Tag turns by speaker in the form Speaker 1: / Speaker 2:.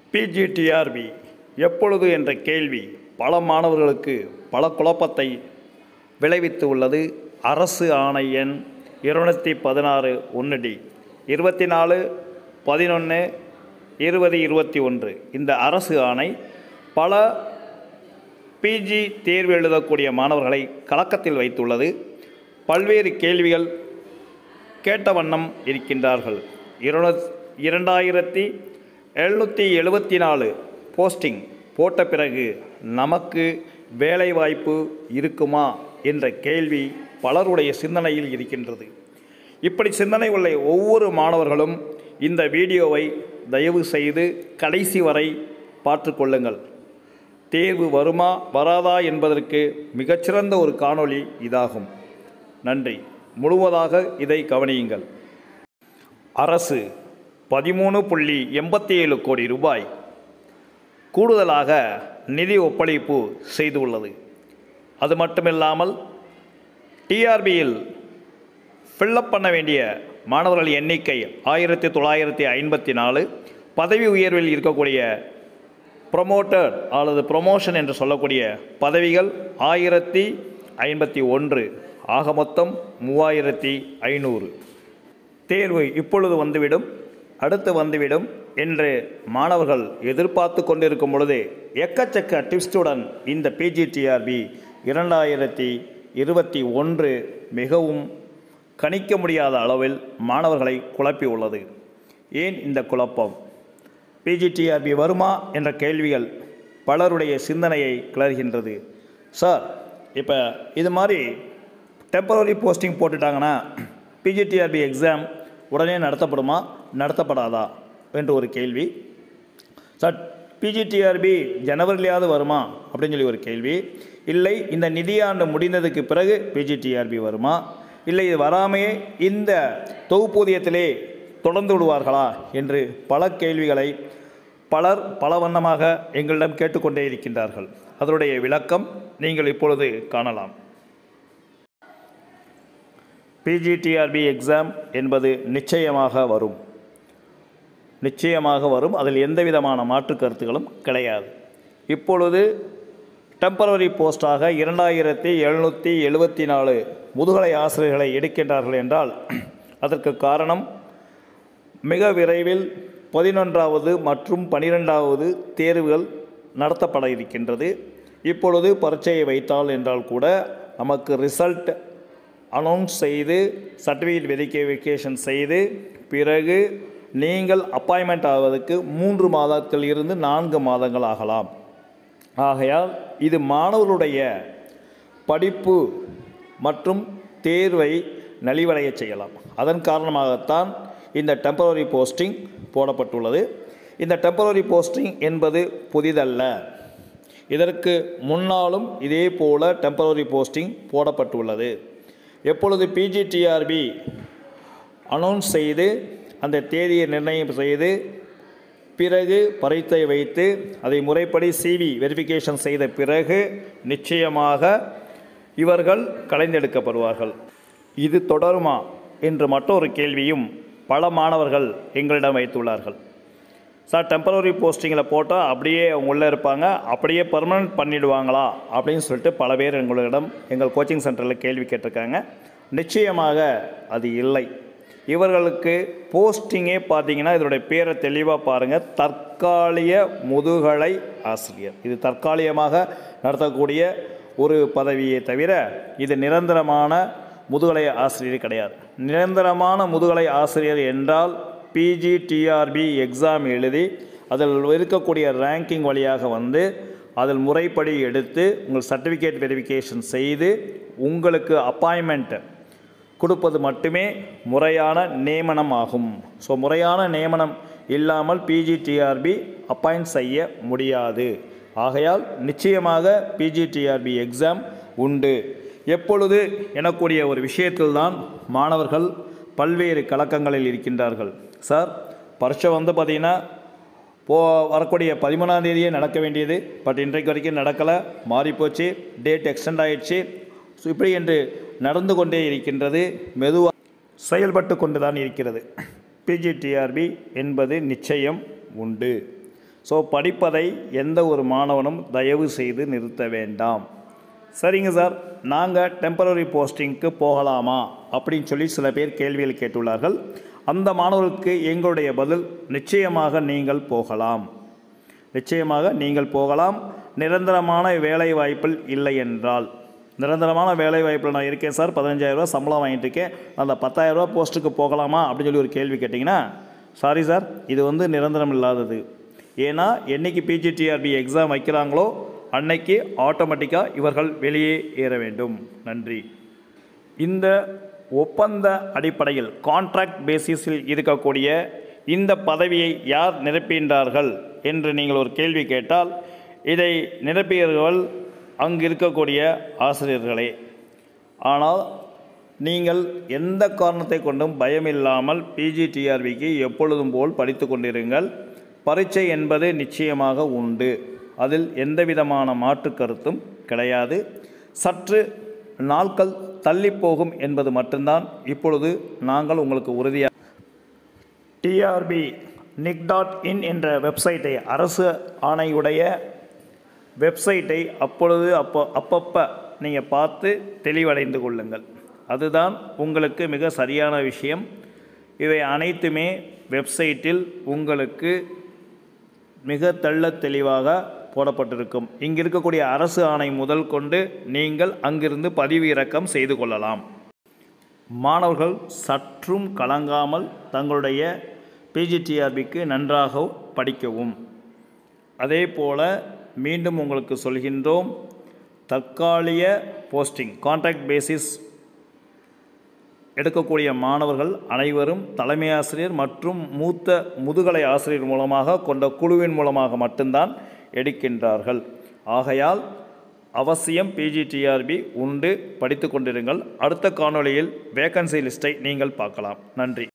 Speaker 1: PGTRB எப்பொழுது என்ற கேள்வி பல மாணவர்களுக்கு பல குழப்பத்தை விளைவித்து உள்ளது அரசு ஆணை எண் இருநூற்றி பதினாறு ஒன்று டி இருபத்தி நாலு பதினொன்று இருபது இருபத்தி ஒன்று இந்த அரசு ஆணை பல பிஜி தேர்வு எழுதக்கூடிய மாணவர்களை கலக்கத்தில் வைத்துள்ளது பல்வேறு கேள்விகள் கேட்ட வண்ணம் இருக்கின்றார்கள் இருநூ இரண்டாயிரத்தி எழுநூற்றி எழுபத்தி நாலு போஸ்டிங் போட்ட பிறகு நமக்கு வேலைவாய்ப்பு இருக்குமா என்ற கேள்வி பலருடைய சிந்தனையில் இருக்கின்றது இப்படி சிந்தனை உள்ள ஒவ்வொரு மாணவர்களும் இந்த வீடியோவை தயவு செய்து கடைசி வரை பார்த்து கொள்ளுங்கள் தேர்வு வருமா வராதா என்பதற்கு மிகச்சிறந்த ஒரு காணொளி இதாகும் நன்றி முழுவதாக இதை கவனியுங்கள் அரசு பதிமூணு புள்ளி எண்பத்தி ஏழு கோடி ரூபாய் கூடுதலாக நிதி ஒப்படைப்பு செய்துள்ளது அது மட்டுமில்லாமல் டிஆர்பியில் ஃபில்லப் பண்ண வேண்டிய மாணவர்கள் எண்ணிக்கை ஆயிரத்தி தொள்ளாயிரத்தி ஐம்பத்தி நாலு பதவி உயர்வில் இருக்கக்கூடிய ப்ரொமோட்டர் அல்லது ப்ரொமோஷன் என்று சொல்லக்கூடிய பதவிகள் ஆயிரத்தி ஐம்பத்தி ஒன்று ஆக மொத்தம் மூவாயிரத்தி ஐநூறு தேர்வு இப்பொழுது வந்துவிடும் அடுத்து வந்துவிடும் என்று மாணவர்கள் எதிர்பார்த்து கொண்டிருக்கும் பொழுதே எக்கச்சக்க டிப்ஸுடன் இந்த பிஜிடிஆர்பி இரண்டாயிரத்தி இருபத்தி ஒன்று மிகவும் கணிக்க முடியாத அளவில் மாணவர்களை குழப்பி உள்ளது ஏன் இந்த குழப்பம் பிஜிடிஆர்பி வருமா என்ற கேள்விகள் பலருடைய சிந்தனையை கிளறுகின்றது சார் இப்போ இது மாதிரி டெம்பரரி போஸ்டிங் போட்டுட்டாங்கன்னா பிஜிடிஆர்பி எக்ஸாம் உடனே நடத்தப்படுமா நடத்தப்படாதா என்று ஒரு கேள்வி சார் பிஜிடிஆர்பி ஜனவரிலையாவது வருமா அப்படின்னு சொல்லி ஒரு கேள்வி இல்லை இந்த நிதியாண்டு முடிந்ததுக்கு பிறகு பிஜிடிஆர்பி வருமா இல்லை இது வராமையே இந்த தொகுப்பூதியத்திலே தொடர்ந்து விடுவார்களா என்று பல கேள்விகளை பலர் பல வண்ணமாக எங்களிடம் கேட்டுக்கொண்டே இருக்கின்றார்கள் அதனுடைய விளக்கம் நீங்கள் இப்பொழுது காணலாம் பிஜிடிஆர்பி எக்ஸாம் என்பது நிச்சயமாக வரும் நிச்சயமாக வரும் அதில் எந்த விதமான மாற்று கருத்துகளும் கிடையாது இப்பொழுது டெம்பரரி போஸ்டாக இரண்டாயிரத்தி எழுநூற்றி எழுபத்தி நாலு முதுகலை ஆசிரியர்களை எடுக்கின்றார்கள் என்றால் அதற்கு காரணம் மிக விரைவில் பதினொன்றாவது மற்றும் பனிரெண்டாவது தேர்வுகள் நடத்தப்பட இருக்கின்றது இப்பொழுது பரீட்சையை வைத்தால் என்றால் கூட நமக்கு ரிசல்ட் அனௌன்ஸ் செய்து சர்டிஃபிகேட் வெரிஃபிகேஷன் செய்து பிறகு நீங்கள் அப்பாயின்மெண்ட் ஆவதற்கு மூன்று மாதத்தில் இருந்து நான்கு மாதங்கள் ஆகலாம் ஆகையால் இது மாணவர்களுடைய படிப்பு மற்றும் தேர்வை நலிவடைய செய்யலாம் அதன் காரணமாகத்தான் இந்த டெம்பரரி போஸ்டிங் போடப்பட்டுள்ளது இந்த டெம்பரரி போஸ்டிங் என்பது புதிதல்ல இதற்கு முன்னாலும் இதே போல டெம்பரரி போஸ்டிங் போடப்பட்டுள்ளது எப்பொழுது பிஜிடிஆர்பி அனௌன்ஸ் செய்து அந்த தேதியை நிர்ணயம் செய்து பிறகு பரீட்சை வைத்து அதை முறைப்படி சிவி வெரிஃபிகேஷன் செய்த பிறகு நிச்சயமாக இவர்கள் கலைந்தெடுக்கப்படுவார்கள் இது தொடருமா என்று மற்றொரு கேள்வியும் பல மாணவர்கள் எங்களிடம் வைத்துள்ளார்கள் சார் டெம்பரரி போஸ்டிங்கில் போட்டால் அப்படியே அவங்க உள்ளே இருப்பாங்க அப்படியே பர்மனன்ட் பண்ணிடுவாங்களா அப்படின்னு சொல்லிட்டு பல பேர் எங்களிடம் எங்கள் கோச்சிங் சென்டரில் கேள்வி கேட்டிருக்காங்க நிச்சயமாக அது இல்லை இவர்களுக்கு போஸ்டிங்கே பார்த்தீங்கன்னா இதனுடைய பேரை தெளிவாக பாருங்கள் தற்காலிக முதுகலை ஆசிரியர் இது தற்காலிகமாக நடத்தக்கூடிய ஒரு பதவியை தவிர இது நிரந்தரமான முதுகலை ஆசிரியர் கிடையாது நிரந்தரமான முதுகலை ஆசிரியர் என்றால் பிஜி டிஆர்பி எக்ஸாம் எழுதி அதில் இருக்கக்கூடிய ரேங்கிங் வழியாக வந்து அதில் முறைப்படி எடுத்து உங்கள் சர்டிஃபிகேட் வெரிஃபிகேஷன் செய்து உங்களுக்கு அப்பாயின்மெண்ட் கொடுப்பது மட்டுமே முறையான நியமனம் ஆகும் ஸோ முறையான நியமனம் இல்லாமல் பிஜிடிஆர்பி அப்பாயிண்ட் செய்ய முடியாது ஆகையால் நிச்சயமாக பிஜிடிஆர்பி எக்ஸாம் உண்டு எப்பொழுது எனக்கூடிய ஒரு விஷயத்தில்தான் மாணவர்கள் பல்வேறு கலக்கங்களில் இருக்கின்றார்கள் சார் பரீட்சை வந்து பார்த்திங்கன்னா போ வரக்கூடிய பதிமூணாம் தேதியே நடக்க வேண்டியது பட் இன்றைக்கு வரைக்கும் நடக்கலை மாறிப்போச்சு டேட் எக்ஸ்டெண்ட் ஆயிடுச்சு ஸோ இப்படி என்று நடந்து கொண்டே இருக்கின்றது மெதுவாக செயல்பட்டு கொண்டு தான் இருக்கிறது பிஜிடிஆர்பி என்பது நிச்சயம் உண்டு ஸோ படிப்பதை எந்த ஒரு மாணவனும் தயவு செய்து நிறுத்த வேண்டாம் சரிங்க சார் நாங்கள் டெம்பரரி போஸ்டிங்க்கு போகலாமா அப்படின்னு சொல்லி சில பேர் கேள்விகள் கேட்டுள்ளார்கள் அந்த மாணவர்களுக்கு எங்களுடைய பதில் நிச்சயமாக நீங்கள் போகலாம் நிச்சயமாக நீங்கள் போகலாம் நிரந்தரமான வேலை வாய்ப்பில் இல்லை என்றால் நிரந்தரமான வேலை வாய்ப்பில் நான் இருக்கேன் சார் பதினஞ்சாயிரரூவா சம்பளம் வாங்கிட்டு இருக்கேன் அந்த பத்தாயிரரூவா போஸ்ட்டுக்கு போகலாமா அப்படின்னு சொல்லி ஒரு கேள்வி கேட்டிங்கன்னா சாரி சார் இது வந்து நிரந்தரம் இல்லாதது ஏன்னா என்னைக்கு பிஜிடிஆர்பி எக்ஸாம் வைக்கிறாங்களோ அன்னைக்கு ஆட்டோமேட்டிக்காக இவர்கள் வெளியே ஏற வேண்டும் நன்றி இந்த ஒப்பந்த அடிப்படையில் கான்ட்ராக்ட் பேசிஸில் இருக்கக்கூடிய இந்த பதவியை யார் நிரப்புகின்றார்கள் என்று நீங்கள் ஒரு கேள்வி கேட்டால் இதை நிரப்பியவர்கள் அங்கு இருக்கக்கூடிய ஆசிரியர்களே ஆனால் நீங்கள் எந்த காரணத்தை கொண்டும் பயமில்லாமல் பிஜிடிஆர்பிக்கு எப்பொழுதும் போல் படித்து கொண்டிருங்கள் பரீட்சை என்பது நிச்சயமாக உண்டு அதில் எந்தவிதமான மாற்று கருத்தும் கிடையாது சற்று நாட்கள் தள்ளி போகும் என்பது மட்டும்தான் இப்பொழுது நாங்கள் உங்களுக்கு உறுதியாக டிஆர்பி நிக் டாட் இன் என்ற வெப்சைட்டை அரசு ஆணையுடைய வெப்சைட்டை அப்பொழுது அப்போ அப்பப்போ நீங்கள் பார்த்து தெளிவடைந்து கொள்ளுங்கள் அதுதான் உங்களுக்கு மிக சரியான விஷயம் இவை அனைத்துமே வெப்சைட்டில் உங்களுக்கு மிக தெள்ளத் தெளிவாக போடப்பட்டிருக்கும் இங்கு இருக்கக்கூடிய அரசு ஆணை முதல் கொண்டு நீங்கள் அங்கிருந்து பதிவிறக்கம் செய்து கொள்ளலாம் மாணவர்கள் சற்றும் கலங்காமல் தங்களுடைய பிஜிடிஆர்பிக்கு நன்றாக படிக்கவும் அதே போல் மீண்டும் உங்களுக்கு சொல்கின்றோம் தற்காலிக போஸ்டிங் கான்ட்ராக்ட் பேசிஸ் எடுக்கக்கூடிய மாணவர்கள் அனைவரும் தலைமை ஆசிரியர் மற்றும் மூத்த முதுகலை ஆசிரியர் மூலமாக கொண்ட குழுவின் மூலமாக மட்டும்தான் எடுக்கின்றார்கள் ஆகையால் அவசியம் பிஜிடிஆர்பி உண்டு படித்து கொண்டிருங்கள் அடுத்த காணொளியில் வேக்கன்சி லிஸ்ட்டை நீங்கள் பார்க்கலாம் நன்றி